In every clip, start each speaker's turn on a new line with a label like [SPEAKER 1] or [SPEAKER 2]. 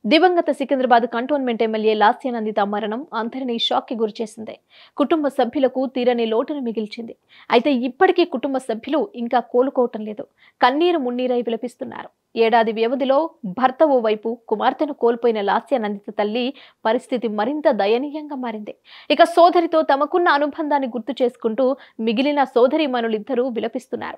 [SPEAKER 1] దివంగత Secunderabad cantonment MLA Lasya Nanditha మరణం అందరినీ షాక్కి గురిచేసింది కుటుంబ సభ్యులకు తీరని లోటును మిగిల్చింది అయితే ఇప్పటికీ కుటుంబ సభ్యులు ఇంకా కోలుకోవటం లేదు కన్నీరు మున్నీరై విలపిస్తున్నారు ఏడాది వ్యవధిలో భర్త ఓ వైపు కుమార్తెను కోల్పోయిన లాస్యానందిత తల్లి పరిస్థితి మరింత దయనీయంగా మారింది ఇక సోదరితో తమకున్న అనుబంధాన్ని గుర్తు చేసుకుంటూ మిగిలిన సోదరీమణులిద్దరూ విలపిస్తున్నారు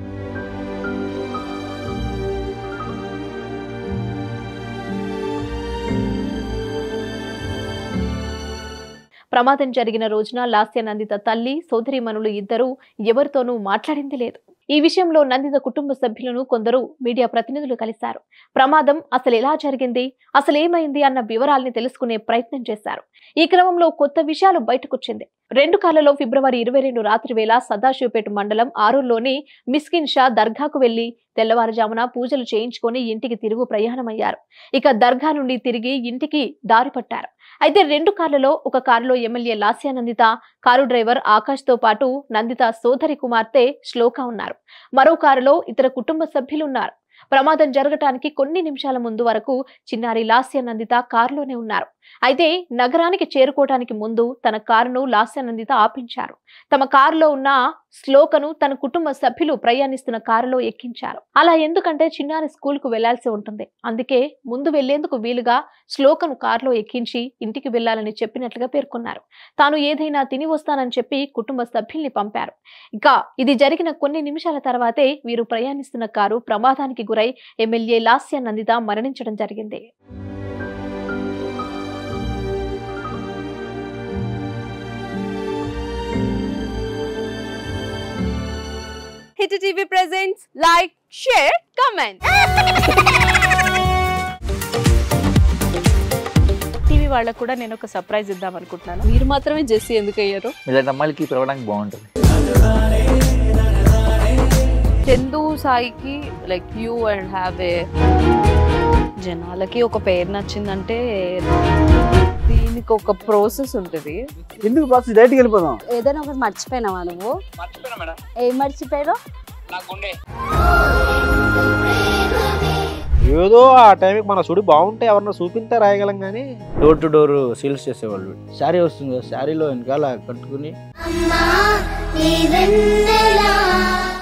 [SPEAKER 1] ప్రమాదం జరిగిన రోజున లాస్య నందిత తల్లి సోదరీమణులు ఇద్దరూ ఎవరితోనూ మాట్లాడింది లేదు ఈ విషయంలో నందిత కుటుంబ సభ్యులను కొందరు మీడియా ప్రతినిధులు కలిశారు ప్రమాదం అసలు ఎలా జరిగింది అసలు ఏమైంది అన్న వివరాల్ని తెలుసుకునే ప్రయత్నం చేశారు ఈ క్రమంలో కొత్త విషయాలు బయటకొచ్చింది రెండు కాళ్లలో ఫిబ్రవరి ఇరవై రెండు రాత్రి వేళ సదాశివపేట మండలం ఆరూర్లోని మిస్కిన్ షా దర్గాకు వెళ్లి తెల్లవారుజామున పూజలు చేయించుకొని ఇంటికి తిరుగు ప్రయాణమయ్యారు ఇక దర్గా నుండి తిరిగి ఇంటికి దారి పట్టారు అయితే రెండు కార్లలో ఒక కారులో MLA Lasya Nanditha car driver Akash తో పాటు నందిత సోదరి కుమార్తె శ్లోక ఉన్నారు మరో కారులో ఇతర కుటుంబ సభ్యులు ఉన్నారు ప్రమాదం జరగటానికి కొన్ని నిమిషాల ముందు వరకు చిన్నారి లాస్యానందిత కారులోనే ఉన్నారు అయితే నగరానికి చేరుకోవటానికి ముందు తన కారును లాస్యానందిత ఆపించారు తమ కారులో ఉన్న శ్లోకను తన కుటుంబ సభ్యులు ప్రయాణిస్తున్న కారులో ఎక్కించారు అలా ఎందుకంటే చిన్నారి స్కూల్ కు వెళ్లాల్సి ఉంటుంది అందుకే ముందు వెళ్లేందుకు వీలుగా శ్లోకను కారులో ఎక్కించి ఇంటికి వెళ్లాలని చెప్పినట్లుగా పేర్కొన్నారు తాను ఏదైనా తిని వస్తానని చెప్పి కుటుంబ సభ్యుల్ని పంపారు ఇక ఇది జరిగిన కొన్ని నిమిషాల తర్వాతే వీరు ప్రయాణిస్తున్న కారు ప్రమాదానికి గురై ఎమ్మెల్యే లాస్య నందిత మరణించడం జరిగింది
[SPEAKER 2] hit TV presents like share comment
[SPEAKER 3] TV వాళ్ళకు కూడా నేను ఒక సర్ప్రైజ్ ఇద్దాం అనుకుంటున్నాను
[SPEAKER 2] మీరు మాత్రమే జెస్సీ ఎందుకు అయ్యారు
[SPEAKER 4] ఇలాంటి అమ్మాయిలకి పిలవడానికి బాగుంటుంది
[SPEAKER 2] చందు సాయికి like you and have a జనాలకి ఒక పేరు నచ్చిందంటే దీనికి ఒక ప్రాసెస్ ఉంటుంది
[SPEAKER 5] ఎందుకు ప్రాసెస్ డైరెక్ట్కి వెళ్ళిపోదాం
[SPEAKER 6] ఏదైనా ఒకటి మర్చిపోయినావా నువ్వు ఏం మర్చిపోయావు
[SPEAKER 7] ఏదో ఆ టైంకి మన సుడి బాగుంటే ఎవరన్నా చూపిస్తే రాయగలం కానీ
[SPEAKER 5] డోర్ టు డోర్ సేల్స్ చేసేవాళ్ళు శారీ వస్తుంది కదా శారీలో వెనకాల కట్టుకుని
[SPEAKER 8] అమ్మా నీ వెన్నెలా